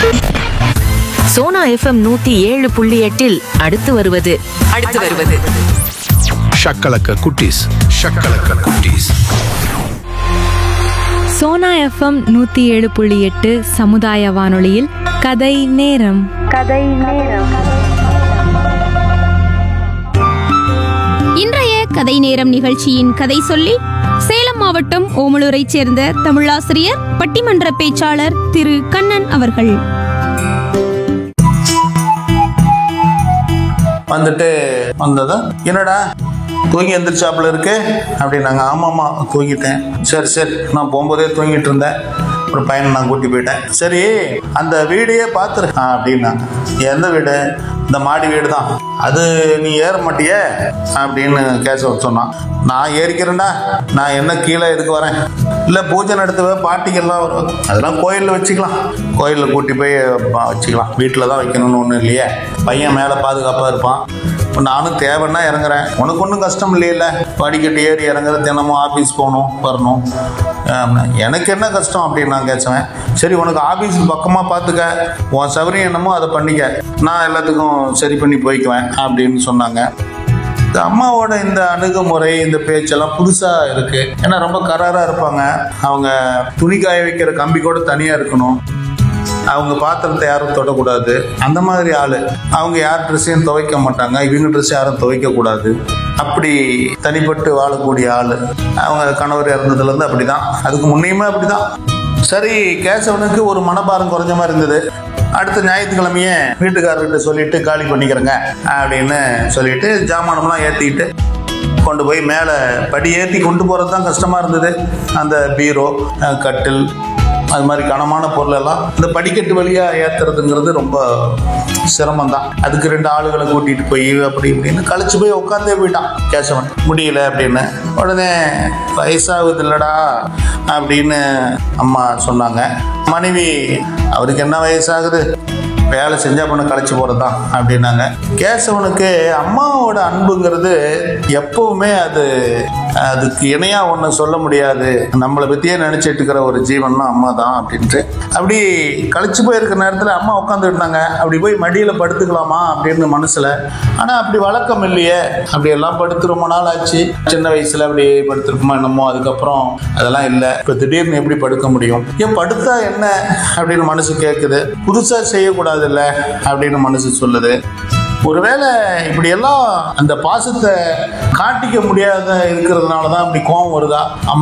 Sona FM நூத்தி ஏழு புள்ளி எட்டில் அடுத்து வருவது அடுத்து வருவது ஷக்கலக்க குட்டீஸ் ஷக்கலக்க குட்டீஸ் சோனா எஃப்எம் நூற்றி ஏழு புள்ளி எட்டு சமுதாய வானொலியில் கதை நேரம் இன்றைய கதை நேரம் நிகழ்ச்சியின் கதை சொல்லி சேலம் மாவட்டம் ஓமலூரைச் சேர்ந்த தமிழாசிரியர் பட்டிமன்ற பேச்சாளர் திரு கண்ணன் அவர்கள் வந்துட்டு வந்ததா என்னடா தூங்கி எந்திரிச்சாப்புல இருக்கு அப்படின்னாங்க ஆமாம்மா தூங்கிட்டேன் சரி சரி நான் போகும்போதே தூங்கிட்டு இருந்தேன் ஒரு பையனை நான் கூட்டி போயிட்டேன் சரி அந்த வீடையே பார்த்துரு ஆ அப்படின்னாங்க எந்த வீடு இந்த மாடி வீடு தான் அது நீ ஏற மாட்டியே அப்படின்னு கேசவ சொன்னான் நான் ஏறிக்கிறேன்டா நான் என்ன கீழே எதுக்கு வரேன் இல்லை பூஜை நடத்துவ பாட்டிக்கெல்லாம் வரும் அதெல்லாம் கோயிலில் வச்சுக்கலாம் கோயிலில் கூட்டி போய் ப- வச்சுக்கலாம் வீட்டில் தான் வைக்கணும்னு ஒன்றும் இல்லையே பையன் மேலே பாதுகாப்பாக இருப்பான் இப்ப நானும் தேவைன்னா இறங்குறேன் உனக்கு ஒன்றும் கஷ்டம் இல்லையில படிக்கட்டு ஏறி இறங்குற தினமும் ஆஃபீஸ் போகணும் வரணும் ஆமா. எனக்கு என்ன கஷ்டம் அப்படின்னு நான் கேட்சுவேன் சரி உனக்கு ஆஃபீஸ் பக்கமாக பார்த்துக்க உன் சௌகரியம் என்னமோ அதை பண்ணிக்க நான் எல்லாத்துக்கும் சரி பண்ணி போய்க்குவேன் அப்படின்னு சொன்னாங்க இந்த அம்மாவோட இந்த அணுகுமுறை இந்த பேச்செல்லாம் புதுசா இருக்கு ஏன்னா ரொம்ப கராரா இருப்பாங்க அவங்க துணி காய வைக்கிற கம்பி கூட தனியா இருக்கணும் அவங்க பாத்திரத்தை யாரும் தொடக்கூடாது அந்த மாதிரி ஆளு அவங்க யார் ட்ரெஸ்ஸையும் துவைக்க மாட்டாங்க இவங்க ட்ரெஸ் யாரும் துவைக்க கூடாது அப்படி தனிப்பட்டு வாழக்கூடிய ஆளு அவங்க கணவர் இறந்ததுலேருந்து அப்படிதான் அதுக்கு முன்னையுமே அப்படிதான் சரி கேசவனுக்கு ஒரு மனபாரம் குறைஞ்ச மாதிரி இருந்தது அடுத்த ஞாயிற்றுக்கிழமையே வீட்டுக்காரர்கிட்ட சொல்லிட்டு காலி பண்ணிக்கிறேங்க அப்படின்னு சொல்லிட்டு ஜாமானம்லாம் ஏற்றிக்கிட்டு கொண்டு போய் மேலே படி ஏற்றி கொண்டு போகிறது தான் கஷ்டமாக இருந்தது அந்த பீரோ அஹ், கட்டில் அது மாதிரி கனமான பொருள் எல்லாம் இந்த படிக்கட்டு வழியாக ஏற்றுறதுங்கிறது ரொம்ப சிரமம் தான் அதுக்கு ரெண்டு ஆளுகளை கூட்டிகிட்டு போய் அப்படி இப்படின்னு கழிச்சு போய் உட்காந்தே போயிட்டான் கேசவன் முடியல அப்படின்னு உடனே வயசாகுது இல்லடா அப்படின்னு அம்மா சொன்னாங்க மனைவி அவருக்கு என்ன வயசாகுது வேலை செஞ்சா பண்ண கழிச்சு போறதுதான் அப்படின்னாங்க கேசவனுக்கு அம்மாவோட அன்புங்கிறது எப்பவுமே அது அதுக்கு இணையா ஒன்று சொல்ல முடியாது நம்மளை பத்தியே நினைச்சிட்டு இருக்கிற ஒரு ஜீவன்னா அம்மா தான் அப்படின்ட்டு அப்படி கழிச்சு போயிருக்கிற நேரத்தில் அம்மா உட்காந்துட்டு இருந்தாங்க அப்படி போய் மடியில் படுத்துக்கலாமா அப்படின்னு மனசுல ஆனா அப்படி வழக்கம் இல்லையே அப்படி எல்லாம் படுத்து ரொம்ப நாள் ஆச்சு சின்ன வயசுல அப்படி படுத்திருக்குமா என்னமோ அதுக்கப்புறம் அதெல்லாம் இல்லை இப்போ திடீர்னு எப்படி படுக்க முடியும் ஏன் படுத்தா என்ன அப்படின்னு மனசு கேட்குது புதுசா செய்யக்கூடாது இல்லை அப்படின்னு மனசு சொல்லுது ஒருவேளை இப்படியெல்லாம் அந்த பாசத்தை காட்டிக்க முடியாத இருக்கிறதுனால தான் இப்படி கோவம் வருதா அம்மா